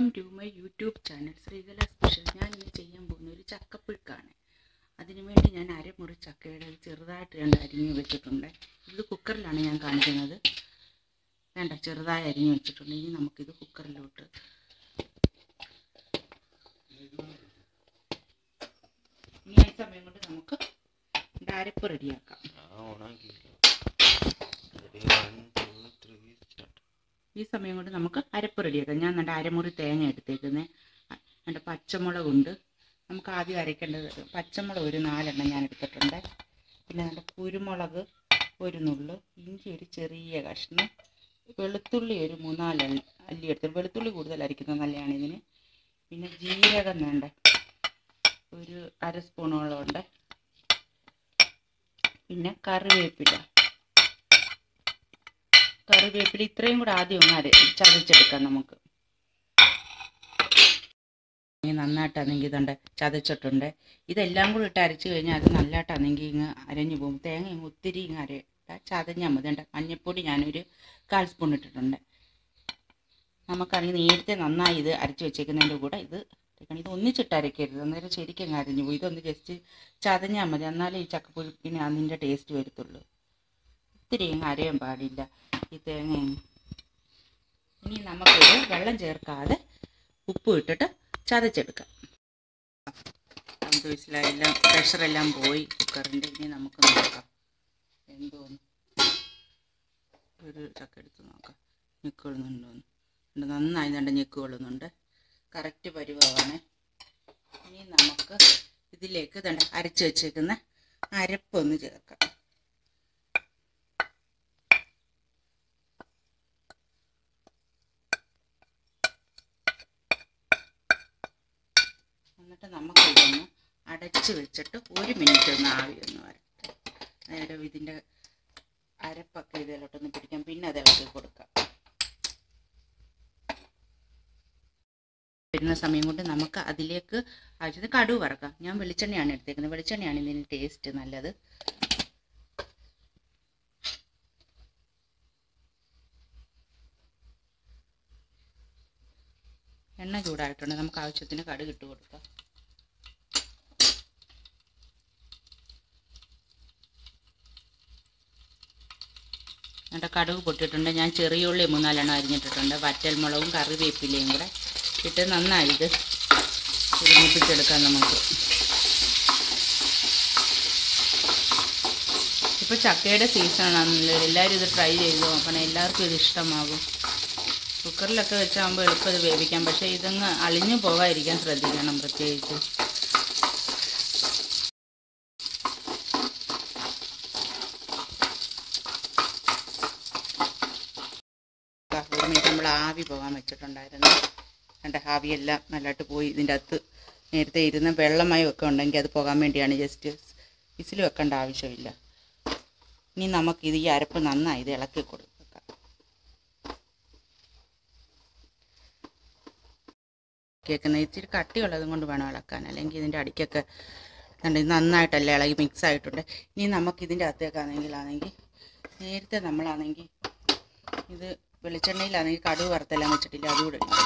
Welcome to my YouTube channel Sreekala special ഞാൻ ഇന്ന് ചെയ്യാൻ പോകുന്ന ഒരു ചക്കപ്പുഴുക്കാണ് അതിനുവേണ്ടി ഞാൻ അരമുറി ചക്കയുടെ ചെറുതായിട്ട് രണ്ട് അരിഞ്ഞ് വെച്ചിട്ടുണ്ട് ഇത് കുക്കറിലാണ് ഞാൻ കാണിക്കുന്നത് വേണ്ട ചെറുതായി അരിഞ്ഞ് വെച്ചിട്ടുണ്ട് ഇനി നമുക്കിത് കുക്കറിലോട്ട് ഇനി ഈ സമയം കൊണ്ട് നമുക്ക് ഇതിൻ്റെ അരപ്പ് റെഡിയാക്കാം ഈ സമയം കൊണ്ട് നമുക്ക് അരപ്പ് റെഡിയാക്കാം ഞാൻ നല്ല അരമുറി തേങ്ങ എടുത്തേക്കുന്നത് എൻ്റെ പച്ചമുളകുണ്ട് നമുക്ക് ആദ്യം അരയ്ക്കേണ്ടത് പച്ചമുളക് ഒരു നാലെണ്ണം ഞാൻ എടുത്തിട്ടുണ്ട് പിന്നെ നല്ല കുരുമുളക് ഒരു നുള്ളു ഇഞ്ചി ഒരു ചെറിയ കഷ്ണം വെളുത്തുള്ളി ഒരു മൂന്നാല് അല്ലി- അല്ലി എടുത്തിട്ട് വെളുത്തുള്ളി കൂടുതൽ അരയ്ക്കുന്നത് നല്ലതാണ് ഇതിന് പിന്നെ ജീരകം വേണ്ട ഒരു അര സ്പൂണോളം ഉണ്ട് പിന്നെ കറിവേപ്പില കറിവേപ്പില ഇത്രയും കൂടെ ആദ്യം ഒന്ന് അര ചതച്ചെടുക്കാം നമുക്ക് ഈ നന്നായിട്ടാണെങ്കിൽ ഇതുണ്ട് ചതച്ചിട്ടുണ്ട് ഇതെല്ലാം കൂടി ഇട്ട് അരച്ച് കഴിഞ്ഞാൽ അത് നല്ലതായിട്ടാണെങ്കിൽ ഇങ്ങ് അരഞ്ഞു പോകും തേങ്ങ ഇങ്ങ് ഒത്തിരി ഇങ്ങ് അര ചതഞ്ഞാൽ മതി ഉണ്ട് മഞ്ഞൾപ്പൊടി ഞാനൊരു കാൽ സ്പൂൺ ഇട്ടിട്ടുണ്ട് നമുക്കാണെങ്കിൽ നേരത്തെ നന്നായി ഇത് അരച്ച് വെച്ചേക്കുന്നതിൻ്റെ കൂടെ ഇത് ഇട്ടേക്കണം. ഇത് ഒന്നിച്ചിട്ട് അരയ്ക്കരുത് അന്നേരം ശരിക്കും അങ്ങ് അരഞ്ഞു പോകും ഇതൊന്ന് ജസ്റ്റ് ചതഞ്ഞാൽ മതി എന്നാലേ ഈ ചക്കപ്പുഴുക്കിന് അതിൻ്റെ ടേസ്റ്റ് വരത്തുള്ളൂ ഒത്തിരി അങ്ങ് അരയാൻ പാടില്ല ഈ തേങ്ങ ഇനി നമുക്കിത് വെള്ളം ചേർക്കാതെ ഉപ്പ് ഇട്ടിട്ട് ചതച്ചെടുക്കാം അഞ്ച് വിസിലെല്ലാം പ്രഷറെല്ലാം പോയി കുക്കറിൻ്റെ ഇനി നമുക്ക് നോക്കാം എന്തോന്ന് ഒരു ചക്ക എടുത്ത് നോക്കാം ഞെക്ക് കൊള്ളുന്നുണ്ടോന്ന് ഉണ്ട് നന്നായി നല്ല ഞെക്ക് കൊള്ളുന്നുണ്ട് കറക്റ്റ് പരുവമാണ് ഇനി നമുക്ക് ഇതിലേക്ക് തണ്ട അരച്ച് വെച്ചേക്കുന്ന അരപ്പൊന്ന് ചേർക്കാം എന്നിട്ട് നമുക്ക് ഇതൊന്ന് അടച്ച് വെച്ചിട്ട് ഒരു മിനിറ്റ് ഒന്ന് ആവി ഒന്ന് വരട്ടെ നേരം ഇതിൻ്റെ അരപ്പൊക്കെ ഇതിലോട്ടൊന്ന് പിടിക്കാം പിന്നെ അത് ഇളക്കി കൊടുക്കാം വരുന്ന സമയം കൊണ്ട് നമുക്ക് അതിലേക്ക് ആവശ്യത്തിന് കടുവ് വറക്കാം ഞാൻ വെളിച്ചെണ്ണയാണ് എടുത്തേക്കുന്നത് വെളിച്ചെണ്ണയാണ് ഇതിന് ടേസ്റ്റ് നല്ലത് എണ്ണ ചൂടായിട്ടുണ്ട് നമുക്ക് ആവശ്യത്തിന് കടുക് ഇട്ട് കൊടുക്കാം എന്നിട്ട് കടുക് പൊട്ടിയിട്ടുണ്ട് ഞാൻ ചെറിയ ഉള്ളി മൂന്നാലെണ്ണം അരിഞ്ഞിട്ടിട്ടുണ്ട് വറ്റൽ മുളകും കറിവേപ്പിലയും കൂടെ ഇട്ട് നന്നായി ഇത് ഒരുമിപ്പിച്ചെടുക്കാം നമുക്ക് ഇപ്പോൾ ചക്കയുടെ സീസണാണല്ലോ എല്ലാവരും ഇത് ട്രൈ ചെയ്ത് നോക്കണം എല്ലാവർക്കും ഇത് ഇഷ്ടമാകും കുക്കറിലൊക്കെ വെച്ചാകുമ്പോൾ എളുപ്പം ഇത് വേവിക്കാം പക്ഷേ ഇതങ്ങ് അളിഞ്ഞു പോകാതിരിക്കാൻ ശ്രദ്ധിക്കണം പ്രത്യേകിച്ച് ഒരു മിനിറ്റ് നമ്മൾ ആവി പോകാൻ വെച്ചിട്ടുണ്ടായിരുന്നു എൻ്റെ ആവിയെല്ലാം നല്ലതായിട്ട് പോയി ഇതിൻ്റെ അകത്ത് നേരത്തെ ഇരുന്ന് വെള്ളമയം ഒക്കെ ഉണ്ടെങ്കിൽ അത് പോകാൻ വേണ്ടിയാണ് ജസ്റ്റ് വിസിൽ വെക്കേണ്ട ആവശ്യമില്ല ഇനി നമുക്കിത് ഈ അരപ്പ് നന്നായി ഇത് ഇളക്കി കൊടുക്കാം കേൾക്കുന്നത് ഇച്ചിരി കട്ടിയുള്ളതും കൊണ്ട് വേണം ഇളക്കാൻ അല്ലെങ്കിൽ ഇതിൻ്റെ അടിക്കൊക്കെ കണ്ട് ഇത് നന്നായിട്ടല്ല ഇളകി മിക്സ് ആയിട്ടുണ്ട് ഇനി നമുക്ക് ഇതിൻ്റെ അകത്തേക്കാണെങ്കിൽ ആണെങ്കിൽ നേരത്തെ നമ്മളാണെങ്കിൽ ഇത് വെളിച്ചെണ്ണയിലാണെങ്കിൽ കടുക് വറുത്തെല്ലാം വെച്ചിട്ടില്ല അതുകൂടെ ഇടാം.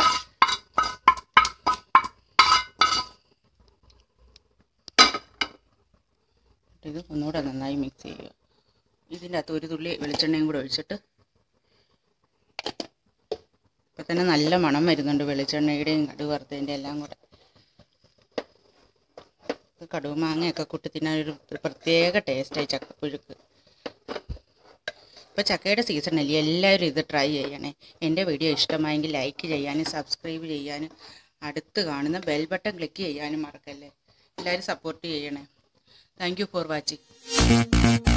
ഇത് ഒന്നുകൂടെ നന്നായി മിക്സ് ചെയ്യുക ഇതിൻ്റെ അകത്ത് ഒരു തുള്ളി വെളിച്ചെണ്ണയും കൂടെ ഒഴിച്ചിട്ട് ഇപ്പം തന്നെ നല്ല മണം വരുന്നുണ്ട് വെളിച്ചെണ്ണയുടെയും കടുക് വറുത്തതിൻ്റെ എല്ലാം കൂടെ ഇത് കടുക് മാങ്ങയൊക്കെ കൂട്ടി തിന്നാൻ ഒരു പ്രത്യേക ടേസ്റ്റായി ചക്കപ്പുഴുക്ക് ഇപ്പോൾ ചക്കയുടെ സീസണല്ലേ എല്ലാവരും ഇത് ട്രൈ ചെയ്യണേ എൻ്റെ വീഡിയോ ഇഷ്ടമായെങ്കിൽ ലൈക്ക് ചെയ്യാനും സബ്സ്ക്രൈബ് ചെയ്യാനും അടുത്ത് കാണുന്ന ബെൽ ബട്ടൺ ക്ലിക്ക് ചെയ്യാനും മറക്കല്ലേ എല്ലാവരും സപ്പോർട്ട് ചെയ്യണേ താങ്ക് യു ഫോർ വാച്ചിങ്